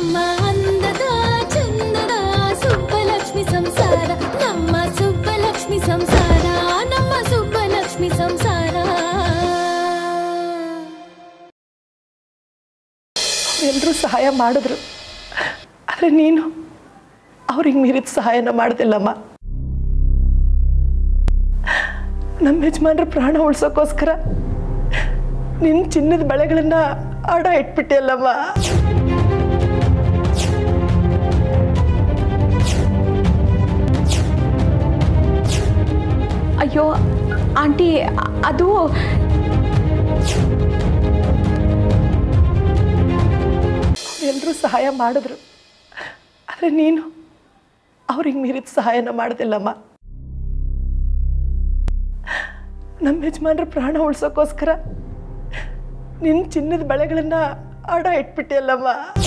ನಮ್ಮ ಅಂದದ ಚಂದದ ಸುಬ್ಬಲಕ್ಷ್ಮಿ ಸಂಸಾರ ನಮ್ಮ ಸುಬ್ಬಲಕ್ಷ್ಮಿ ಸಂಸಾರ ನಮ್ಮ ಸುಬ್ಬಲಕ್ಷ್ಮಿ ಸಂಸಾರ ಎಲ್ಲರೂ ಸಹಾಯ ಮಾಡಿದ್ರು ಆದರೆ ನೀನು ಅವ್ರಿಗೆ ಮೀರಿದ ಸಹಾಯನ ಮಾಡ್ದಿಲ್ಲಮ್ಮ ನಮ್ಮ ಯಜಮಾನ್ರ ಪ್ರಾಣ ಉಳ್ಸೋಕ್ಕೋಸ್ಕರ ನಿನ್ನ ಚಿನ್ನದ ಬಳೆಗಳನ್ನ ಆಡ ಇಟ್ಬಿಟ್ಟಿಯಲ್ಲಮ್ಮ ಅಯ್ಯೋ ಆಂಟಿ ಅದು ಎಲ್ಲರೂ ಸಹಾಯ ಮಾಡಿದ್ರು ಆದರೆ ನೀನು ಅವ್ರಿಗೆ ಮೀರಿದ ಸಹಾಯನ ಮಾಡ್ದಿಲ್ಲಮ್ಮ ನಮ್ಮ ಯಜಮಾನ್ರ ಪ್ರಾಣ ಉಳ್ಸೋಕ್ಕೋಸ್ಕರ ನಿನ್ನ ಚಿನ್ನದ ಬಳೆಗಳನ್ನ ಆಡ ಇಟ್ಬಿಟ್ಟಿಯಲ್ಲಮ್ಮ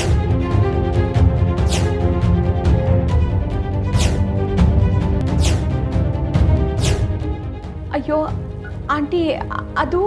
ಅಯ್ಯೋ ಆಂಟಿ ಅದು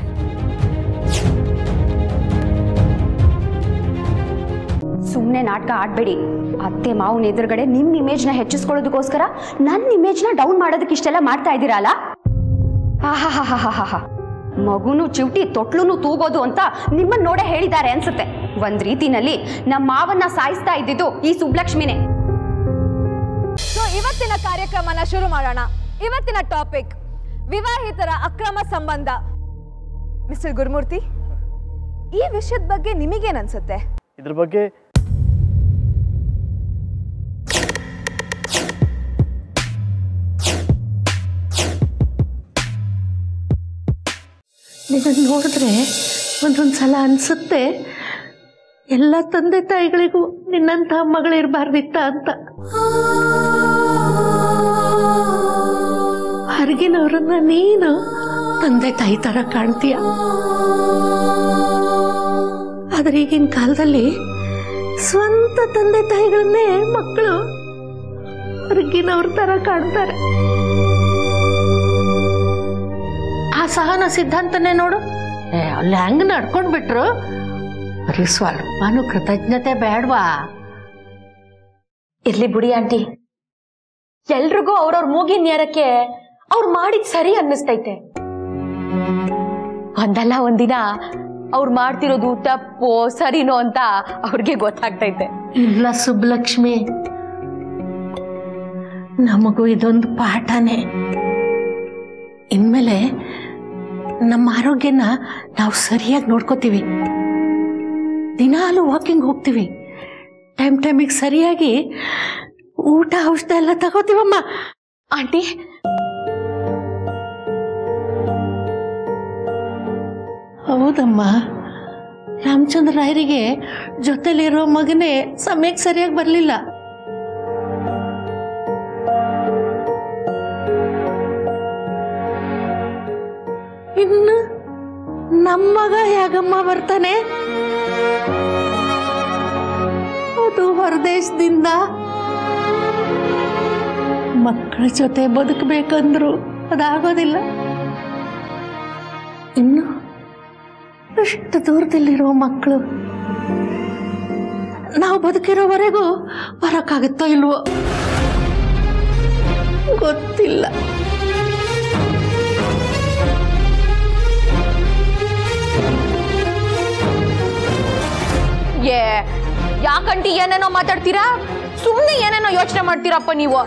ಸುಮ್ಮನೆ ನಾಟಕ ಆಡಬೇಡಿ ಅತ್ತೆ ಮಾವನ ಎದುರುಗಡೆ ನಿಮ್ಮ ಇಮೇಜ್ನ ಹೆಚ್ಚಿಸ್ಕೊಳ್ಳೋದಕ್ಕೋಸ್ಕರ ನನ್ನ ಇಮೇಜ್ನ ಡೌನ್ ಮಾಡೋದಕ್ಕೆ ಇಷ್ಟೆಲ್ಲ ಮಾಡ್ತಾ ಇದ್ದೀರಲ್ಲ ಆಹಾಹಾಹಾಹಾಹಾ ಮಗುನು ಚಿವುಟಿ ತೊಟ್ಲುನು ತೂಗೋದು ಅಂತ ನಿಮ್ಮನ್ನ ನೋಡೇ ಹೇಳಿದ್ದಾರೆ ಅನ್ಸುತ್ತೆ ಒಂದ್ ರೀತಿನಲ್ಲಿ ನಮ್ಮ ಮಾವನ್ನ ಸಾಯಿಸ್ತಾ ಇದ್ದಿದ್ದು ಈ ಸುಬ್ಲಕ್ಷ್ಮಿನೇ ಸೊ ಇವತ್ತಿನ ಕಾರ್ಯಕ್ರಮನ ಶುರು ಮಾಡೋಣ ಇವತ್ತಿನ ಟಾಪಿಕ್ ವಿವಾಹಿತರ ಅಕ್ರಮ ಸಂಬಂಧ ಮಿಸ್ಟರ್ ಗುರುಮೂರ್ತಿ ಈ ವಿಷಯದ ಬಗ್ಗೆ ನಿಮಗೇನ್ ಅನ್ಸುತ್ತೆ ಇದ್ರ ಬಗ್ಗೆ ನಿನ್ನನ್ನು ನೋಡಿದ್ರೆ ಒಂದೊಂದು ಸಲ ಅನಿಸುತ್ತೆ ಎಲ್ಲ ತಂದೆ ತಾಯಿಗಳಿಗೂ ನಿನ್ನಂಥ ಮಗಳಿರಬಾರ್ದಿತ್ತ ಅಂತ ಹೊರಗಿನವ್ರನ್ನ ನೀನು ತಂದೆ ತಾಯಿ ಥರ ಕಾಣ್ತೀಯ ಆದ್ರೆ ಈಗಿನ ಕಾಲದಲ್ಲಿ ಸ್ವಂತ ತಂದೆ ತಾಯಿಗಳನ್ನೇ ಮಕ್ಕಳು ಹೊರಗಿನವ್ರ ಥರ ಕಾಣ್ತಾರೆ ಆ ಸಹನ ಸಿದ್ಧಾಂತನೇ ನೋಡು ಏ ಅಲ್ಲಿ ಹೆಂಗ್ ನಡ್ಕೊಂಡ್ ಬಿಟ್ರು ಬರೀ ಸ್ವಲ್ಪನೂ ಕೃತಜ್ಞತೆ ಬೇಡವಾ ಇರ್ಲಿ ಬಿಡಿ ಆಂಟಿ ಎಲ್ರಿಗೂ ಅವ್ರವ್ರ ಮೂಗಿನ ನೇರಕ್ಕೆ ಅವ್ರು ಮಾಡಿದ್ ಸರಿ ಅನ್ನಿಸ್ತೈತೆ ಒಂದಲ್ಲ ಒಂದಿನ ಅವ್ರು ಮಾಡ್ತಿರೋದು ತಪ್ಪೋ ಸರಿನೋ ಅಂತ ಅವ್ರಿಗೆ ಗೊತ್ತಾಗ್ತೈತೆ ಇಲ್ಲ ಸುಬ್ಬಲಕ್ಷ್ಮಿ ನಮಗೂ ಇದೊಂದು ಪಾಠನೇ ಇನ್ಮೇಲೆ ನಮ್ಮ ಆರೋಗ್ಯನ ನಾವು ಸರಿಯಾಗಿ ನೋಡ್ಕೋತೀವಿ ದಿನಾಲು ವಾಕಿಂಗ್ ಹೋಗ್ತೀವಿ ಟೈಮ್ ಟೈಮಿಗೆ ಸರಿಯಾಗಿ ಊಟ ಔಷಧ ಎಲ್ಲ ತಗೋತೀವಮ್ಮ ಆಂಟಿ ಹೌದಮ್ಮ ರಾಮಚಂದ್ರ ರಾಯರಿಗೆ ಜೊತೆಲಿರೋ ಮಗನೇ ಸಮಯಕ್ಕೆ ಸರಿಯಾಗಿ ಬರಲಿಲ್ಲ ಇನ್ನು ನಮ್ಮ ಮಗ ಹೇಗಮ್ಮ ಬರ್ತಾನೆ ಅದು ಹೊರದೇಶದಿಂದ ಮಕ್ಕಳ ಜೊತೆ ಬದುಕಬೇಕಂದ್ರು ಅದಾಗೋದಿಲ್ಲ ಇನ್ನು ಎಷ್ಟು ದೂರದಲ್ಲಿರೋ ಮಕ್ಕಳು ನಾವು ಬದುಕಿರೋವರೆಗೂ ಬರೋಕ್ಕಾಗುತ್ತೋ ಇಲ್ವೋ ಗೊತ್ತಿಲ್ಲ ಏ ಯಾಕಂಟಿ ಏನೇನೋ ಮಾತಾಡ್ತೀರಾ ಸುಮ್ಮನೆ ಏನೇನೋ ಯೋಚನೆ ಮಾಡ್ತೀರಪ್ಪ ನೀವು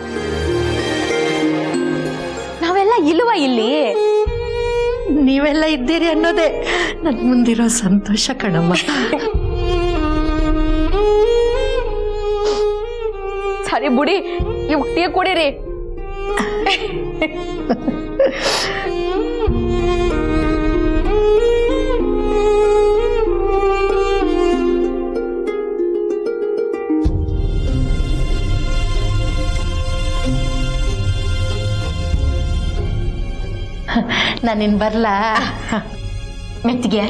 ನಾವೆಲ್ಲ ಇಲ್ವ ಇಲ್ಲಿ ನೀವೆಲ್ಲ ಇದ್ದೀರಿ ಅನ್ನೋದೇ ನನ್ನ ಮುಂದಿರೋ ಸಂತೋಷ ಕಣಮ್ಮ ಸರಿ ಬುಡಿ ಇವ್ ಟೀ ಕುಡೀರಿ ನಾನಿನ್ ಬರ್ಲಾ ಮೆತ್ತಿಗೆ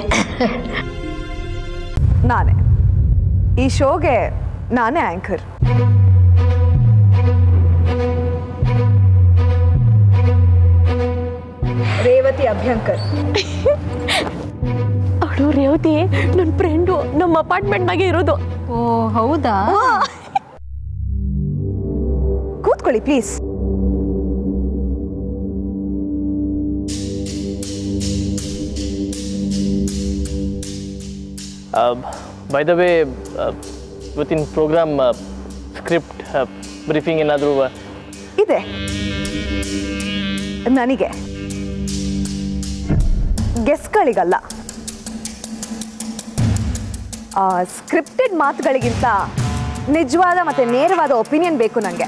ನಾನೇ ಈ ಶೋಗೆ ನಾನೇ ಆಂಕರ್ ರೇವತಿ ಅಭ್ಯಂಕರ್ ಅವಳು ರೇವತಿ ನನ್ನ ಫ್ರೆಂಡು ನಮ್ಮ ಅಪಾರ್ಟ್ಮೆಂಟ್ನಾಗೆ ಇರೋದು ಓ ಹೌದಾ ಕೂತ್ಕೊಳ್ಳಿ ಪ್ಲೀಸ್ ಬೈ ದ ವೇ ಇವತ್ತಿನ ಪ್ರೋಗ್ರಾಮ್ ಸ್ಕ್ರಿಪ್ಟ್ ಬ್ರೀಫಿಂಗ್ ಏನಾದರೂ ಇದೆ ನನಗೆ ಗೆಸ್ಗಳಿಗಲ್ಲ ಸ್ಕ್ರಿಪ್ಟೆಡ್ ಮಾತುಗಳಿಗಿಂತ ನಿಜವಾದ ಮತ್ತು ನೇರವಾದ ಒಪಿನಿಯನ್ ಬೇಕು ನನಗೆ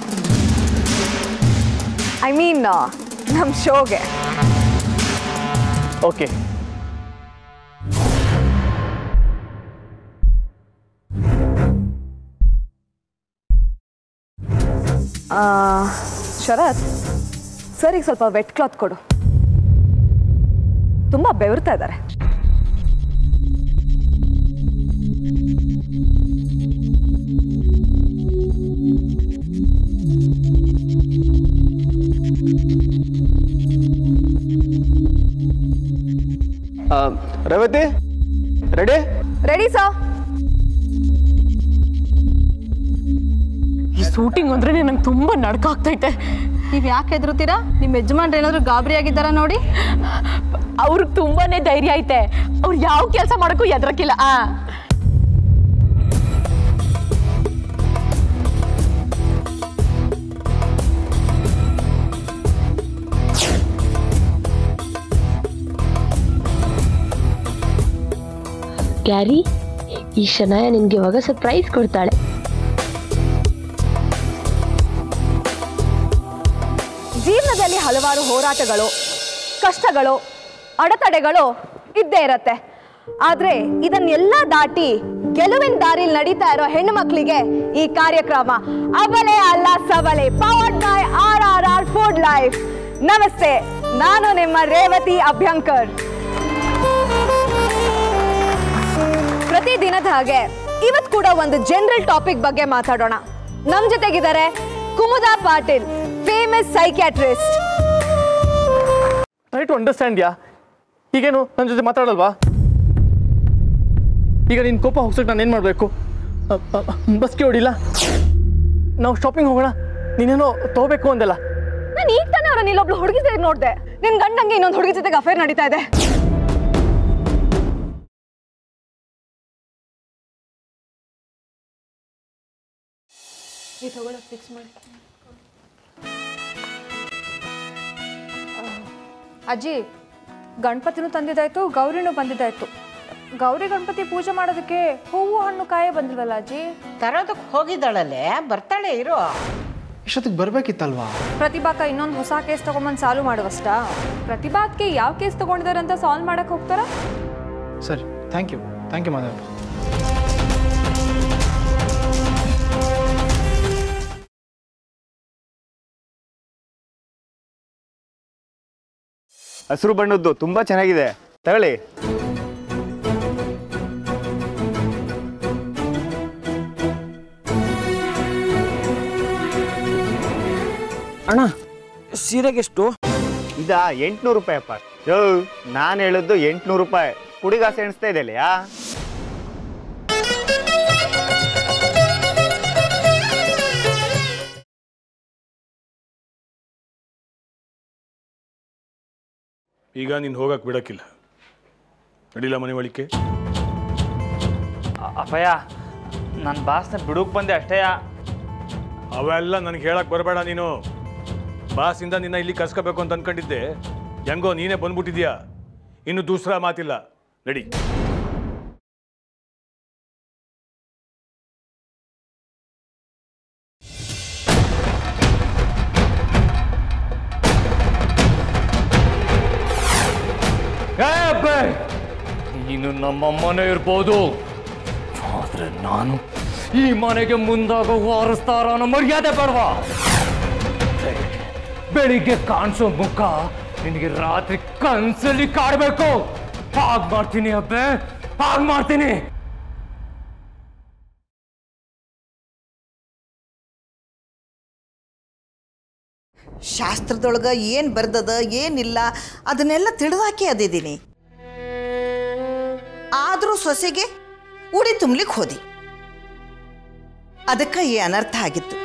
ಐ ಮೀನ್ ನಮ್ಮ ಶೋಗೆ ಓಕೆ ಶರತ್ ಸರಿಗೆ ಸ್ವಲ್ಪ ವೆಟ್ ಕ್ಲಾತ್ ಕೊಡು ತುಂಬ ಬೆವರ್ತಾ ಇದ್ದಾರೆ ರೇವತಿ ರೆಡಿ ರೆಡಿ ಸಾ ಈ ಶೂಟಿಂಗ್ ಅಂದ್ರೆ ನಂಗೆ ತುಂಬಾ ನಡ್ಕ ಆಗ್ತೈತೆ ನೀವು ಯಾಕೆ ಹೆದರುತ್ತೀರಾ ನಿಮ್ಮ ಯಜಮಾನ್ರು ಏನಾದರೂ ಗಾಬರಿ ಆಗಿದ್ದಾರಾ ನೋಡಿ ಅವ್ರಿಗೆ ತುಂಬಾನೇ ಧೈರ್ಯ ಐತೆ ಅವ್ರು ಯಾವ ಕೆಲಸ ಮಾಡಕ್ಕೂ ಎದ್ರಕ್ಕಿಲ್ಲ ಆ ಗ್ಯಾರಿ ಈ ಶನಾಯ ನಿನ್ಗೆ ಇವಾಗ ಸರ್ಪ್ರೈಸ್ ಕೊಡ್ತಾಳೆ ಜೀವನದಲ್ಲಿ ಹಲವಾರು ಹೋರಾಟಗಳು ಕಷ್ಟಗಳು ಅಡೆತಡೆಗಳು ಇದ್ದೇ ಇರತ್ತೆ ಆದ್ರೆ ಇದನ್ನೆಲ್ಲ ದಾಟಿ ಗೆಲುವಿನ ದಾರಿಲಿ ನಡೀತಾ ಇರೋ ಹೆಣ್ಣು ಮಕ್ಕಳಿಗೆ ಈ ಕಾರ್ಯಕ್ರಮ ಅವಲೇ ಅಲ್ಲ ಸಬಲೆ powered by R R R food life ನಮಸ್ತೆ ನಾನು ನಿಮ್ಮ ರೇವತಿ ಅಭ್ಯಂಕರ್ ಪ್ರತಿ ದಿನದ ಹಾಗೆ ಇವತ್ತು ಕೂಡ ಒಂದು ಜನರಲ್ ಟಾಪಿಕ್ ಬಗ್ಗೆ ಮಾತಾಡೋಣ ನಮ್ ಜೊತೆಗಿದ್ದಾರೆ Kumuda Patil famous psychiatrist try to understand yeah ಈಗೇನು ನನ್ನ ಜೊತೆ ಮಾತಾಡಲ್ವಾ ಈಗ ನಿನ್ನ ಕೋಪ ಹೋಗ್ಸಕ್ಕೆ ನಾನು ಏನು ಮಾಡಬೇಕು ಬಸ್ಗೆ ಹೊಡಿಲ್ಲ ನಾವು ಶಾಪಿಂಗ್ ಹೋಗೋಣ ನೀನೇನೋ ತಗೋಬೇಕು ಅಂದಲ್ಲ ನಾನು ಈಗ ತಾನೇ ಅವ್ರನ್ನ ಇಲ್ಲೊಬ್ಳು ಹುಡುಗಿ ಜೊತೆ ನೋಡ್ದೆ ನಿನ್ ಗಂಡಂಗೆ ಇನ್ನೊಂದು ಹುಡುಗಿ ಜೊತೆಗೆ ಅಫೇರ್ ನಡೀತಾ ಇದೆ ಅಜ್ಜಿ ಗಣಪತಿನೂ ತಂದಿದ್ದಾಯ್ತು ಗೌರಿನೂ ಬಂದಿದ್ದಾಯ್ತು ಗೌರಿ ಗಣಪತಿ ಪೂಜೆ ಮಾಡೋದಕ್ಕೆ ಹೂವು ಹಣ್ಣು ಕಾಯೇ ಬಂದಿಲ್ವಲ್ಲ ಅಜ್ಜಿ ತರೋದಕ್ಕೆ ಹೋಗಿದ್ದಾಳಲ್ಲೇ ಬರ್ತಾಳೆ ಇರೋ ಇಷ್ಟೊತ್ತಿಗೆ ಬರ್ಬೇಕಿತ್ತಲ್ವಾ ಪ್ರತಿಭಾಕ ಇನ್ನೊಂದು ಹೊಸ ಕೇಸ್ ತಗೊಂಬಂದು ಸಾಲ್ವ್ ಮಾಡುವಷ್ಟ ಪ್ರತಿಭಾತ್ಗೆ ಯಾವ ಕೇಸ್ ತಗೊಂಡಿದ್ದಾರೆ ಅಂತ ಸಾಲ್ವ್ ಮಾಡಕ್ ಹೋಗ್ತಾರ ಸರಿ thank you thank you Madhav ಹಸಿರು ಬಣ್ಣದ್ದು ತುಂಬಾ ಚೆನ್ನಾಗಿದೆ ತಗೊಳ್ಳಿ ಅಣ್ಣ ಸೀರೆಗೆಷ್ಟು ಇದಾ ಎಂಟ್ನೂರು ರೂಪಾಯಿ ಅಪ್ಪ ಯೋ ನಾನು ಹೇಳಿದ್ದು ಎಂಟ್ನೂರು ರೂಪಾಯಿ ಕುಡಿಗಾಸೆ ಎಣಿಸ್ತಾ ಇದೆಯಲ್ಲ ಈಗ ನೀನು ಹೋಗಕ್ಕೆ ಬಿಡಕ್ಕಿಲ್ಲ ನಡಿಲ್ಲ ಮನೆ ಒಳಿಕೆ ಅಪ್ಪಯ್ಯ ನನ್ನ ಬಾಸ್ನ ಬಿಡುಕ್ ಬಂದೆ ಅಷ್ಟೇ ಅವೆಲ್ಲ ನನಗೆ ಹೇಳಕ್ ಬರಬೇಡ ನೀನು ಬಾಸಿಂದ ನಿನ್ನ ಇಲ್ಲಿ ಕರ್ಸ್ಕೋಬೇಕು ಅಂತ ಅನ್ಕೊಂಡಿದ್ದೆ ಹೆಂಗೋ ನೀನೇ ಬಂದ್ಬಿಟ್ಟಿದ್ಯಾ ಇನ್ನು ದೂಸರ ಮಾತಿಲ್ಲ ನಡಿ ನೀನು ನಮ್ಮಮ್ಮನೇ ಇರ್ಬೋದು ಆದ್ರೆ ನಾನು ಈ ಮನೆಗೆ ಮುಂದಾಗ ವಾರಿಸ್ತಾರ ಅನ್ನೋ ಮರ್ಯಾದೆ ಬೇಡವಾ ಬೆಳಿಗ್ಗೆ ಕಾಣಿಸೋ ಮುಖ ನಿನಗೆ ರಾತ್ರಿ ಕನ್ಸಲ್ಲಿ ಕಾಡ್ಬೇಕು ಹಾಗ್ ಮಾಡ್ತೀನಿ ಅಬ್ಬೆ ಹಾಗ್ ಮಾಡ್ತೀನಿ ಶಾಸ್ತ್ರದೊಳಗೆ ಏನು ಬರ್ದದ ಏನಿಲ್ಲ ಅದನ್ನೆಲ್ಲ ತಿಳಿದಾಕಿ ಅದಿದ್ದೀನಿ ಆದರೂ ಸೊಸೆಗೆ ಉಡಿ ತುಂಬ್ಲಿಕ್ಕೆ ಹೋದಿ ಅದಕ್ಕೆ ಈ ಅನರ್ಥ ಆಗಿತ್ತು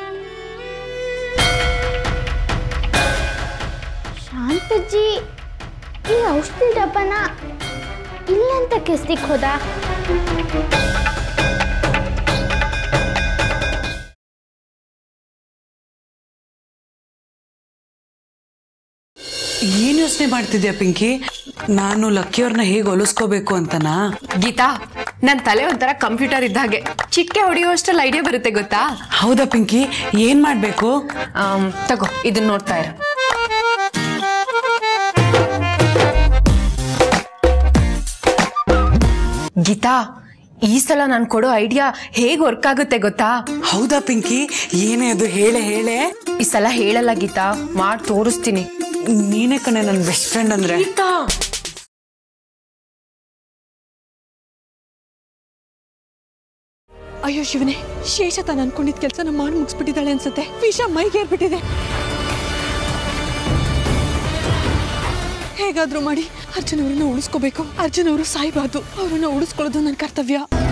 ಶಾಂತಜ್ಜಿ ಈ ಔಷಧಿ ಡಬ್ಬನ ಇಲ್ಲಂತ ಕೆಸ್ತಿಕ್ ಹೋದ ಏನ್ ಯೋಚನೆ ಮಾಡ್ತಿದ್ಯಾ ಪಿಂಕಿ ನಾನು ಲಕ್ಕಿಯವ್ರನ್ನ ಹೇಗೆ ಹೊಲಿಸ್ಕೋಬೇಕು ಅಂತನಾ ಗೀತಾ ನನ್ನ ತಲೆ ಒಂಥರ ಕಂಪ್ಯೂಟರ್ ಇದ್ದ ಹಾಗೆ ಚಿಕ್ಕೆ ಹೊಡೆಯುವಷ್ಟರಲ್ಲಿ ಐಡಿಯಾ ಬರುತ್ತೆ ಗೊತ್ತಾ ಹೌದಾ ಪಿಂಕಿ ಏನ್ ಮಾಡ್ಬೇಕು ತಗೋ ಇದನ್ನ ನೋಡ್ತಾ ಇರು ಗೀತಾ ಈ ಸಲ ನಾನು ಕೊಡೋ ಐಡಿಯಾ ಹೇಗ್ ವರ್ಕ್ ಆಗುತ್ತೆ ಗೊತ್ತಾ ಹೌದಾ ಪಿಂಕಿ ಏನೇ ಅದು ಹೇಳೆ ಹೇಳೆ ಈ ಸಲ ಹೇಳಲ್ಲ ಗೀತಾ ಮಾಡಿ ತೋರಿಸ್ತೀನಿ ನೀನೇ ಕಣೆ ನನ್ನ ಬೆಸ್ಟ್ ಫ್ರೆಂಡ್ ಅಂದ್ರೆ ಅಯ್ಯೋ ಶಿವನೇ ಶೇಷ ತಾನು ಅನ್ಕೊಂಡಿದ್ ಕೆಲಸನ ಮಾಡಿ ಮುಗಿಸ್ಬಿಟ್ಟಿದ್ದಾಳೆ ಅನ್ಸುತ್ತೆ ವಿಷ ಮೈಗೇರ್ಬಿಟ್ಟಿದೆ ಹೇಗಾದ್ರೂ ಮಾಡಿ ಅರ್ಜುನ್ ಅವ್ರನ್ನ ಉಳಿಸ್ಕೋಬೇಕು ಅರ್ಜುನ್ ಅವರು ಸಾಯ್ಬಾರ್ದು ಅವ್ರನ್ನ ಉಳಿಸ್ಕೊಳ್ಳೋದು ನನ್ನ ಕರ್ತವ್ಯ